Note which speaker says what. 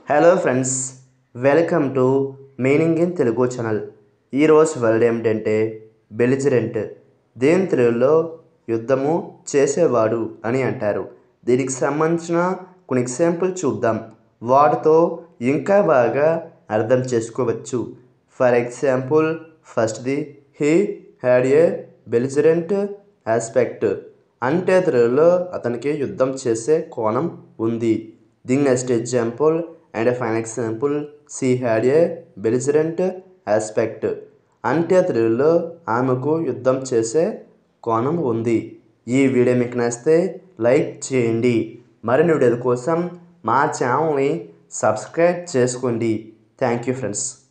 Speaker 1: hello friends welcome to meaning in Telugu channel ఈరోజు word ఏమిటంటే belligerent దేని తెలుగులో యుద్ధము చేసేవాడు అని అంటారు దీనికి సంబంధించిన కొన్ని ఎగ్జాంపుల్ చూద్దాం వాటితో ఇంకా బాగా అర్థం చేసుకోవచ్చు ఫర్ ఎగ్జాంపుల్ ఫస్ట్ది he had a belligerent aspect అంటే తెలుగులో అతనికి యుద్ధం చేసే కోణం ఉంది the next example and fine example she had a belligerent aspect అంటే తెలుగులో ఆమెకు యుద్ధం చేసే కోణం ఉంది ఈ వీడియో మీకు నచ్చితే లైక్ చేయండి మరిన్ని వీడియోల కోసం మా ఛానల్ని సబ్స్క్రైబ్ చేసుకోండి థ్యాంక్ యూ ఫ్రెండ్స్